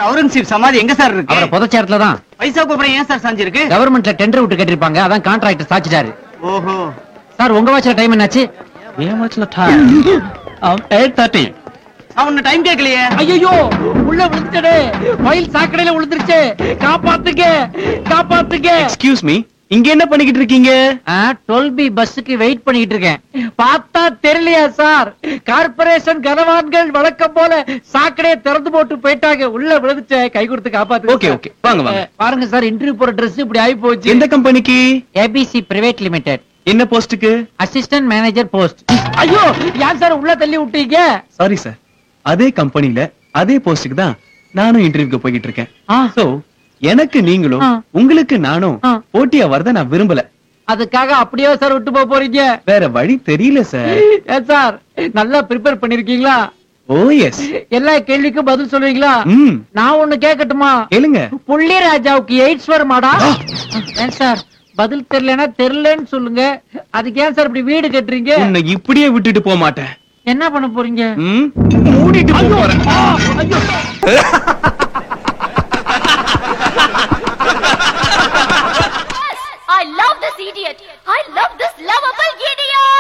அவுரங்கசீப் சமாதி எங்க சார் இருக்கு அவரை புதைச்ச தான் பைசாக்கு அப்புறம் ஏன் சார் சாஞ்சிருக்கு கவர்மெண்ட்ல டெண்டர் விட்டு கட்டிருப்பாங்க அதான் கான்ட்ராக்டர் சாச்சிட்டாரு ஓஹோ சார் உங்க வாட்ச்ல டைம் என்னாச்சு எயிட் தேர்ட்டி நான் உன்ன டைம் கேட்கலையே ஐயோ உள்ள விழுந்துட்டே மயில் சாக்கடையில விழுந்துருச்சு காப்பாத்துங்க காப்பாத்துங்க எக்ஸ்கியூஸ் மீ இங்க என்ன பண்ணிக்கிட்டு இருக்கீங்க டுவெல் பி பஸ்ஸுக்கு வெயிட் பண்ணிட்டு இருக்கேன் பார்த்தா தெரியலையா சார் கார்பரேஷன் கனவான்கள் வழக்கம் போல சாக்கடையை திறந்து போட்டு போயிட்டாங்க உள்ள விழுந்துச்சே கை கொடுத்து காப்பாத்து Okay, okay. வாங்க, வாங்க. பாருங்க சார் இன்டர்வியூ போற Dress இப்படி ஆகி போச்சு எந்த கம்பெனிக்கு ஏபிசி பிரைவேட் லிமிடெட் என்ன போஸ்டுக்கு அசிஸ்டன்ட் மேனேஜர் போஸ்ட் ஐயோ யார் சார் உள்ள தள்ளி விட்டீங்க சாரி சார் அதே கம்பெனில அதே போஸ்டுக்கு தான் நானும் இன்டர்வியூக்கு போய்கிட்டு இருக்கேன் ஆ, சோ எனக்கு நீங்களும் ஆ. உங்களுக்கு நானும் ஆ. போட்டியா வரத நான் விரும்பல அதுக்காக அப்படியே சார் விட்டு போக போறீங்க வேற வழி தெரியல சார் ஏன் சார் நல்லா ப்ரிப்பேர் பண்ணிருக்கீங்களா ஓ எஸ் எல்லா கேள்விக்கும் பதில் சொல்லுவீங்களா ம் நான் ஒண்ணு கேட்கட்டுமா கேளுங்க புள்ளி ராஜாவுக்கு எய்ட்ஸ் வருமாடா ஏன் சார் பதில் தெரியலனா தெரியலன்னு சொல்லுங்க அதுக்கு ஏன் சார் இப்படி வீடு கட்டுறீங்க உன்னை இப்படியே விட்டுட்டு போக மாட்டேன் என்ன பண்ண போறீங்க ம்? மூடிட்டு போக போறேன்